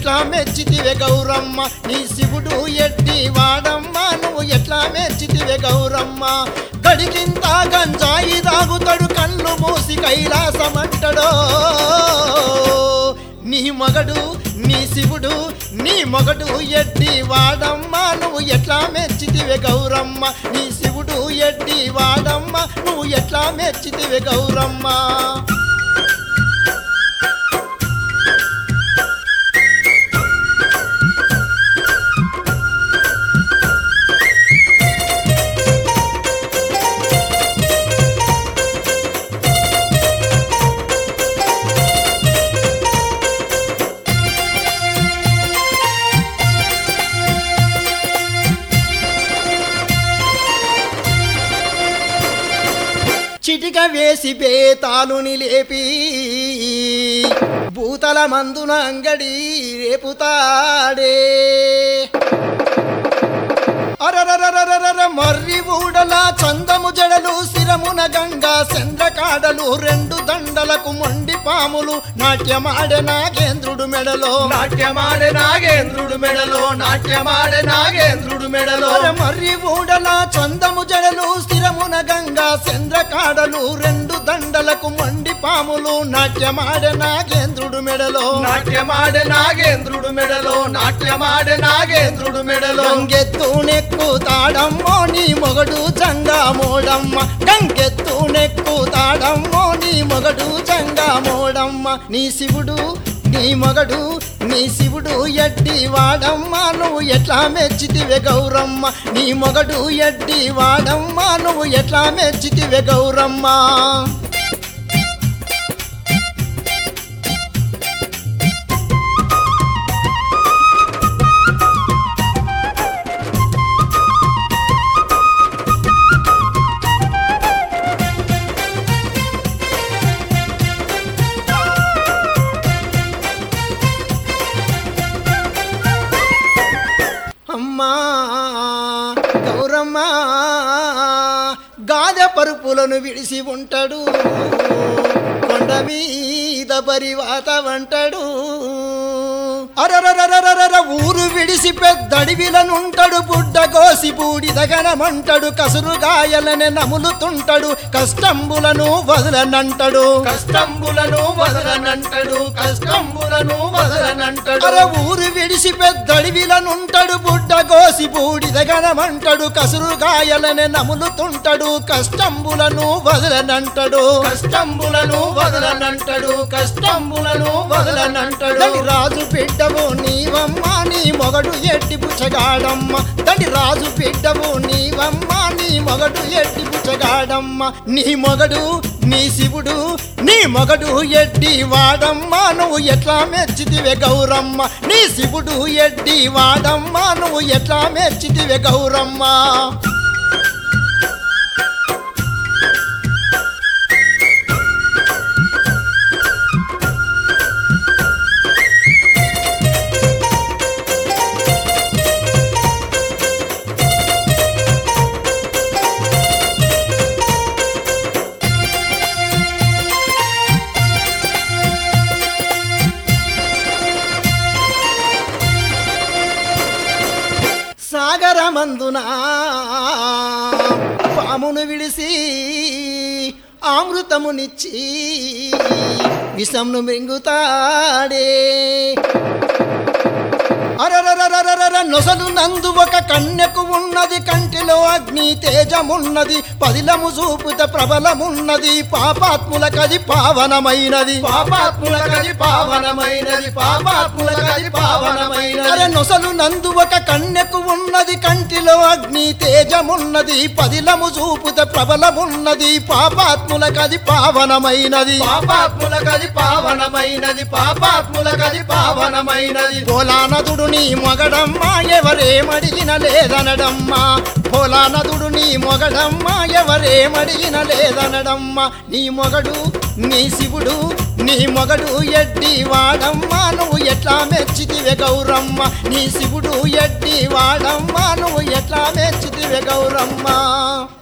ఎట్లా మెచ్చితివే గౌరమ్మ నీ శివుడు ఎట్టి వాడమ్మ నువ్వు ఎట్లా మెచ్చితివే గౌరమ్మ గడికింత గంజాయి తాగుతాడు కళ్ళు మూసి కైలాసమంటడో నీ మగడు నీ శివుడు నీ మగడు ఎట్టి వాడమ్మ నువ్వు ఎట్లా మెచ్చితివే గౌరమ్మ నీ శివుడు ఎట్టి వాడమ్మ నువ్వు ఎట్లా మెచ్చితివే గౌరమ్మ చిటిక వేసి బేతాలుని లేపి భూతల మందున అంగడి రేపుతాడే అరరరరరర మర్రి ఊడల చందము జడలు శిరమున గంగా చంద్రకాడలు రెండు దండలకు మొండి పాములు నాట్యమాడే నాగేంద్రుడు మెడలో నాట్యమాడే నాగేంద్రుడు మెడలో నాట్యమాడే నాగేంద్రుడు మెడలో అర మర్రి ఊడల చందము జడలు స్థిరమున గంగా చంద్రకాడలు రెండు దండలకు మొండి పాములు నాట్యమాడే నాగేంద్రుడు మెడలో నాట్యమాడే నాగేంద్రుడు మెడలో నాట్యమాడే నాగేంద్రుడు మెడలో గంగెత్తు నెక్కు తాడమ్మో నీ మొగడు జంగా మోడమ్మ గంగెత్తు నెక్కు తాడమ్మో నీ మొగడు జంగా మోడమ్మ నీ శివుడు నీ మొగడు నీ శివుడు ఎడ్డి వాడమ్మ నువ్వు ఎట్లా మెచ్చితివే గౌరమ్మ నీ మొగడు ఎడ్డి వాడమ్మ నువ్వు ఎట్లా మెచ్చితివే గౌరమ్మ అమ్మా గౌరమ్మ గాదె పరుపులను విడిసి ఉంటాడు కొండ మీద పరివాత వంటాడు అరరరరరర ఊరు విడిసి పెద్దడివిలనుంటడు బుడ్డ కోసి బూడిదగనమంటడు కసురు గాయలనే నములుతుంటడు కష్టంబులను వదలనంటడు కష్టంబులను వదలనంటడు కష్టంబులను వదలనంటడు అర ఊరు విడిసి పెద్దడివిలనుంటడు బుడ్డ కోసి బూడిదగనమంటడు కసురు గాయలనే నములుతుంటడు కష్టంబులను వదలనంటడు కష్టంబులను వదలనంటడు కష్టంబులను వదలనంటడు దండి రాజు బిడ్డవు నీవమ్మ నీ మొగడు ఎట్టి పుచ్చగాడమ్మ దండి రాజు బిడ్డవు నీవమ్మ నీ మొగడు ఎట్టి పుచ్చగాడమ్మ నీ మొగడు నీ శివుడు నీ మొగడు ఎడ్డి వాడమ్మ నువ్వు ఎట్లా మెచ్చితివే గౌరమ్మ నీ శివుడు ఎడ్డి వాడమ్మ నువ్వు ఎట్లా మెచ్చితివే గౌరమ్మ సాగరమందున పామును విడిసి అమృతమునిచ్చి విషంను మింగుతాడే అరరరరరర నొసలు నందు ఒక కన్యకు ఉన్నది కంటిలో అగ్ని తేజమున్నది పదిలము చూపుత ప్రబలమున్నది పాపాత్ములకది పావనమైనది పాపాత్ములకది పావనమైనది పాపాత్ములకది పావనమైనది అరే నొసలు నందు ఒక కన్యకు ఉన్నది కంటిలో అగ్ని తేజమున్నది పదిలము చూపుత ప్రబలమున్నది పాపాత్ములకది పావనమైనది పాపాత్ములకది పావనమైనది పాపాత్ములకది పావనమైనది పోలానదుడు నీ మొగడమ్మా ఎవరేమడిగిన లేదనడమ్మా పోలానదుడు నీ మొగడమ్మా ఎవరేమడిగిన లేదనడమ్మా నీ మొగడు నీ శివుడు నీ మొగడు ఎడ్డి వాడమ్మా నువ్వు ఎట్లా మెచ్చితివే గౌరమ్మ నీ శివుడు ఎడ్డి వాడమ్మా నువ్వు ఎట్లా మెచ్చితివే గౌరమ్మ